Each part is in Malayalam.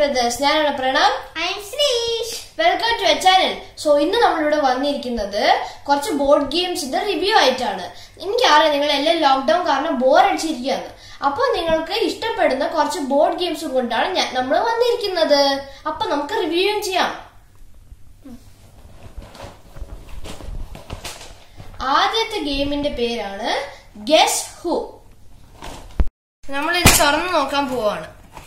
ബ്രദേഴ്സ് ഞാനാണ് Pranav I am Sreesh welcome to a channel so ഇന്ന് നമ്മളിവിടെ വന്നിരിക്കുന്നത് കുറച്ച് ബോർഡ് ഗെയിംസിന്റെ റിവ്യൂ ആയിട്ടാണ് എനിക്കറിയാം നിങ്ങൾ എല്ലാം ലോക്ക്ഡൌൺ കാരണം ബോർ അടിച്ചിരിക്കുകയാണ് അപ്പോൾ നിങ്ങൾക്ക് ഇഷ്ടപ്പെടുന്ന കുറച്ച് ബോർഡ് ഗെയിംസ് കൊണ്ടാണ് ഞാൻ നമ്മൾ വന്നിരിക്കുന്നത് അപ്പൊ നമുക്ക് റിവ്യൂയും ചെയ്യാം ആദ്യത്തെ ഗെയിമിന്റെ പേരാണ് ഗെസ് ഹു നമ്മൾ ഇത് തുറന്നു നോക്കാൻ പോവാണ്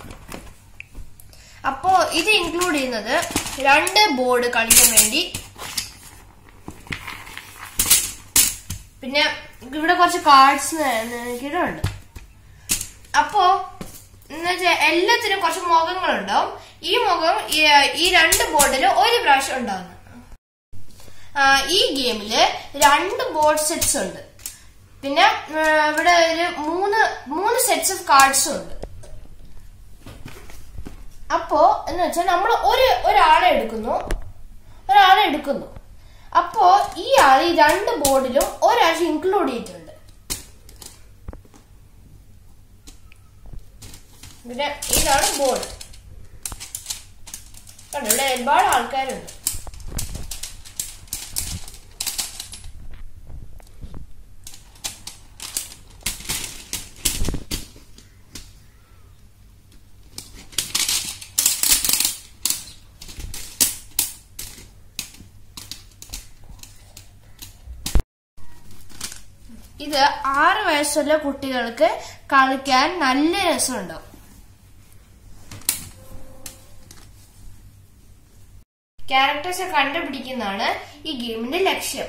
അപ്പോ ഇത് ഇൻക്ലൂഡ് ചെയ്യുന്നത് രണ്ട് ബോർഡ് കളിക്കാൻ വേണ്ടി പിന്നെ ഇവിടെ കുറച്ച് കാർഡ്സ് ഉണ്ട് അപ്പോ എന്നുവെച്ചാൽ എല്ലാത്തിനും കുറച്ച് മുഖങ്ങളുണ്ടാവും ഈ മുഖം ഈ- ഈ രണ്ട് ബോർഡിൽ ഒരു പ്രാവശ്യം ഉണ്ടാവുന്നു ആ, ഈ ഗെയിമില് രണ്ട് ബോർഡ് സെറ്റ്സ് ഉണ്ട് പിന്നെ ആ, ഇവിടെ ഒരു മൂന്ന് മൂന്ന് സെറ്റ്സ് ഓഫ് കാർഡ്സും ഉണ്ട് അപ്പോ എന്ന് വെച്ചാൽ നമ്മൾ ഒരു ഒരാളെ എടുക്കുന്നു ഒരാളെ എടുക്കുന്നു അപ്പോ ഈ ആൾ ഈ രണ്ട് ബോർഡിലും ഒരാഴ്ച ഇൻക്ലൂഡ് ചെയ്തിട്ടുണ്ട് പിന്നെ ഇതാണ് ബോർഡ് കണ്ടോ ഇവിടെ ഒരുപാട് ആൾക്കാരുണ്ട് ഇത് ആറ് വയസ്സുള്ള കുട്ടികൾക്ക് കളിക്കാൻ നല്ല രസമുണ്ടാവും ക്യാരക്ടേഴ്സ് കണ്ടുപിടിക്കുന്നതാണ് ഈ ഗെയിമിന്റെ ലക്ഷ്യം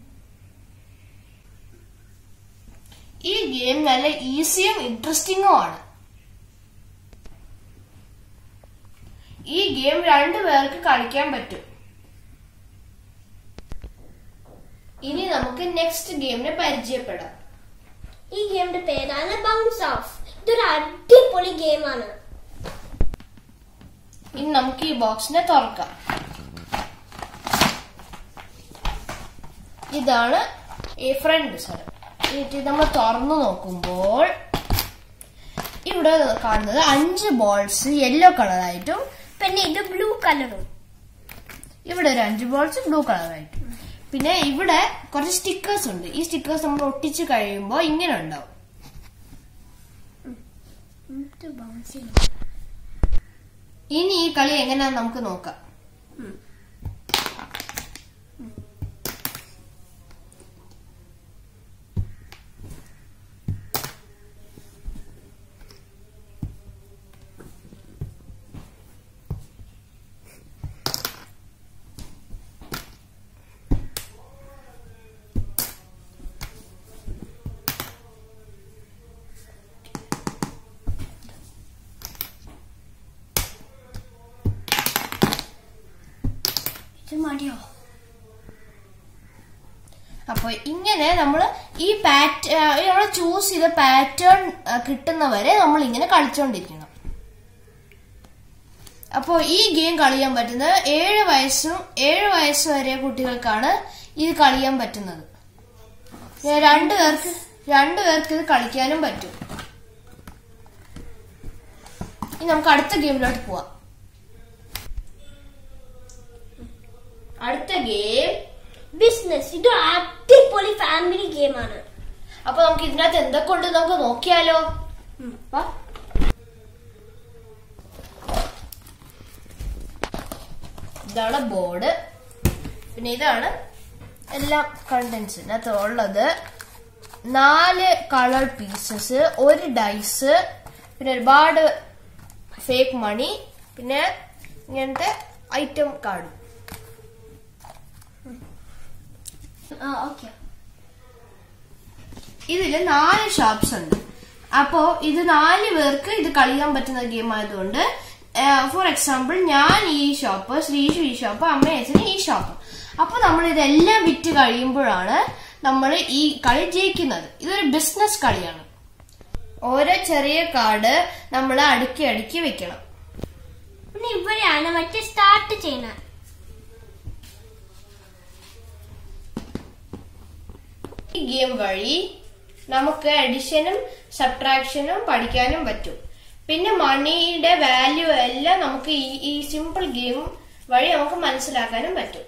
ഈ ഗെയിം നല്ല ഈസിയും ഇൻട്രസ്റ്റിംഗും ആണ് ഈ ഗെയിം രണ്ടു പേർക്ക് കളിക്കാൻ പറ്റും ഇനി നമുക്ക് നെക്സ്റ്റ് ഗെയിമിനെ പരിചയപ്പെടാം ഈ ഗെയിമിന്റെ പേരാണ് ബൗൺസ് ഓഫ് ഇതൊരു അടിപൊളി ഗെയിമാണ് ഇനി നമുക്ക് ഈ ബോക്സിനെ തുറക്കാം ഇതാണ് ഈ ഫ്രണ്ട് സ്ഥലം ഇത് നമ്മൾ തുറന്നു നോക്കുമ്പോൾ ഇവിടെ കാണുന്നത് അഞ്ച് ബോൾസ് യെല്ലോ കളറായിട്ടും പിന്നെ ഇത് ബ്ലൂ കളറും ഇവിടെ ഒരു അഞ്ച് ബോൾസ് ബ്ലൂ കളറായിട്ടും പിന്നെ ഇവിടെ കുറച്ച് സ്റ്റിക്കേഴ്സ് ഉണ്ട് ഈ സ്റ്റിക്കേഴ്സ് നമ്മൾ ഒട്ടിച്ച് കഴിയുമ്പോൾ ഇങ്ങനെ ഉണ്ടാവും ഇനി ഈ കളി എങ്ങനെയാന്ന് നമുക്ക് നോക്കാം ഇത് മതിയോ അപ്പൊ ഇങ്ങനെ നമ്മൾ ഈ പാറ്റ് നമ്മൾ ചൂസ് ചെയ്ത പാറ്റേൺ കിട്ടുന്നവരെ നമ്മൾ ഇങ്ങനെ കളിച്ചോണ്ടിരിക്കണം അപ്പോ ഈ ഗെയിം കളിയാൻ പറ്റുന്നത് ഏഴ് വയസ്സും ഏഴ് വയസ്സ് വരെ കുട്ടികൾക്കാണ് ഇത് കളിയാൻ പറ്റുന്നത് പിന്നെ രണ്ടു പേർക്ക് രണ്ടു പേർക്ക് ഇത് കളിക്കാനും പറ്റും ഇനി നമുക്ക് അടുത്ത ഗെയിമിലോട്ട് പോവാം അടുത്ത ഗെയിം ബിസിനസ് ഇതൊരു അടിപൊളി ഫാമിലി ഗെയിമാണ് അപ്പൊ നമുക്ക് ഇതിനകത്ത് എന്തൊക്കെ ഉണ്ട് നമുക്ക് നോക്കിയാലോ വാ. ഇതാണ് ബോർഡ് പിന്നെ ഇതാണ് എല്ലാ കണ്ടന്റ്സ് ഇതിനകത്ത് ഉള്ളത് നാല് കളർ പീസസ് ഒരു ഡൈസ് പിന്നെ ഒരുപാട് ഫേക്ക് മണി പിന്നെ ഇങ്ങനത്തെ ഐറ്റം കാർഡ് ഓക്കെ ഇതില് നാല് ഷോപ്സ് ഉണ്ട് അപ്പോ ഇത് നാല് പേർക്ക് ഇത് കളിക്കാൻ പറ്റുന്ന ഗെയിം ആയതുകൊണ്ട് ഫോർ എക്സാമ്പിൾ ഞാൻ ഈ ഷോപ്പ് ശ്രീഷു ഈ ഷോപ്പ് അമ്മയച്ചന് ഈ ഷോപ്പ് അപ്പൊ നമ്മൾ ഇതെല്ലാം വിറ്റ് കഴിയുമ്പോഴാണ് നമ്മൾ ഈ കളി ജയിക്കുന്നത് ഇതൊരു ബിസിനസ് കളിയാണ് ഓരോ ചെറിയ കാർഡ് നമ്മൾ അടുക്കി അടുക്കി വെക്കണം പിന്നെ ഇവിടെയാണ് മറ്റേ സ്റ്റാർട്ട് ചെയ്യുന്നത് ഈ ഗെയിം വഴി നമുക്ക് അഡിഷനും സബ്ട്രാക്ഷനും പഠിക്കാനും പറ്റും പിന്നെ മണിയുടെ വാല്യൂ എല്ലാം നമുക്ക് ഈ ഈ സിമ്പിൾ ഗെയിം വഴി നമുക്ക് മനസ്സിലാക്കാനും പറ്റും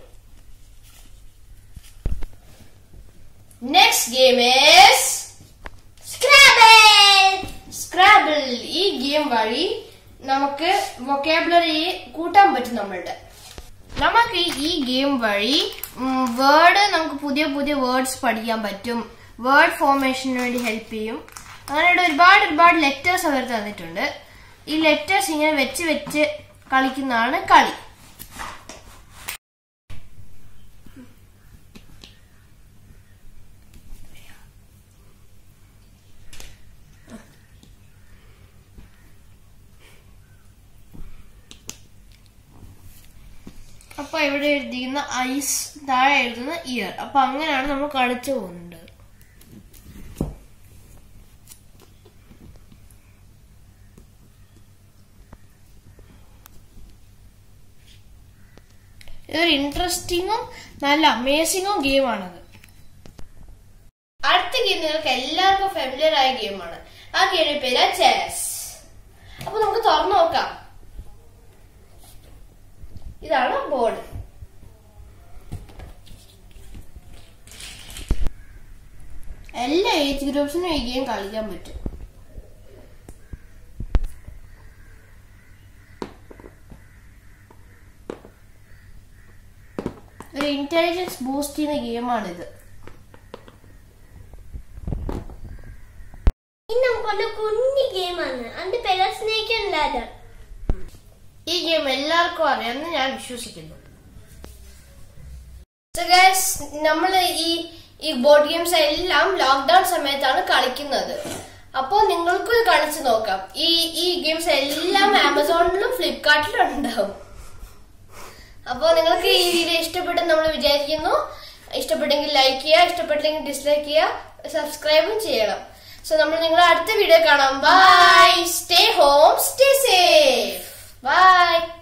next game is Scrabble! Scrabble ഈ ഗെയിം വഴി നമുക്ക് വൊക്കാബുലറി കൂട്ടാൻ പറ്റും നമ്മളുടെ നമുക്ക് ഈ ഗെയിം വഴി വേർഡ് നമുക്ക് പുതിയ പുതിയ വേർഡ്സ് പഠിക്കാൻ പറ്റും വേർഡ് ഫോർമേഷന് വേണ്ടി ഹെൽപ്പ് ചെയ്യും അങ്ങനെ ഇവിടെ ഒരുപാട് ഒരുപാട് ലെറ്റേഴ്സ് അവർ തന്നിട്ടുണ്ട് ഈ ലെറ്റേഴ്സ് ഇങ്ങനെ വെച്ച് വെച്ച് കളിക്കുന്നതാണ് കളി അപ്പൊ ഇവിടെ എഴുതിയിരിക്കുന്ന ഐസ് താഴെ എഴുതുന്ന ഇയർ അപ്പൊ അങ്ങനെയാണ് നമ്മൾ കളിച്ചു പോകുന്നത് ഇതൊരു ഇൻട്രസ്റ്റിങ്ങും നല്ല അമേസിങ്ങും ഗെയിമാണത് അടുത്ത ഗെയിം നിങ്ങൾക്ക് എല്ലാവർക്കും ഫെമിലിയർ ആയ ഗെയിമാണ് ആ ഗെയിമിന്റെ പേര് ചെസ് അപ്പൊ നമുക്ക് തുറന്നു നോക്കാം ഇതാണ് ബോർഡ് എല്ലാ ഏജ് ഗ്രൂപ്പ്സിനും ഈ ഗെയിം കളിക്കാൻ പറ്റും ഒരു ഇന്റലിജൻസ് ബൂസ്റ്റ് ചെയ്യുന്ന ഗെയിമാണിത് ഇനി നമുക്കൊരു കുഞ്ഞി ഗെയിമാണ് അതിന്റെ പേര് സ്നേക്ക് ആൻഡ് ലാഡർ ഈ ഗെയിം എല്ലാവർക്കും അറിയാമെന്ന് ഞാൻ വിശ്വസിക്കുന്നു So guys, നമ്മൾ ഈ ഈ ബോർഡ് ഗെയിംസ് എല്ലാം ലോക്ക്ഡൌൺ സമയത്താണ് കളിക്കുന്നത് അപ്പോൾ നിങ്ങൾക്കും ഇത് കളിച്ചു നോക്കാം ഈ ഈ ഗെയിംസ് എല്ലാം ആമസോണിലും ഫ്ലിപ്കാർട്ടിലും ഉണ്ടാവും അപ്പോൾ നിങ്ങൾക്ക് ഈ വീഡിയോ ഇഷ്ടപ്പെട്ടെന്ന് നമ്മൾ വിചാരിക്കുന്നു ഇഷ്ടപ്പെട്ടെങ്കിൽ ലൈക്ക് ചെയ്യുക ഇഷ്ടപ്പെട്ടില്ലെങ്കിൽ ഡിസ്ലൈക്ക് ചെയ്യുക സബ്സ്ക്രൈബും ചെയ്യണം സോ നമ്മൾ നിങ്ങളെ അടുത്ത വീഡിയോ കാണാം bye stay home stay safe by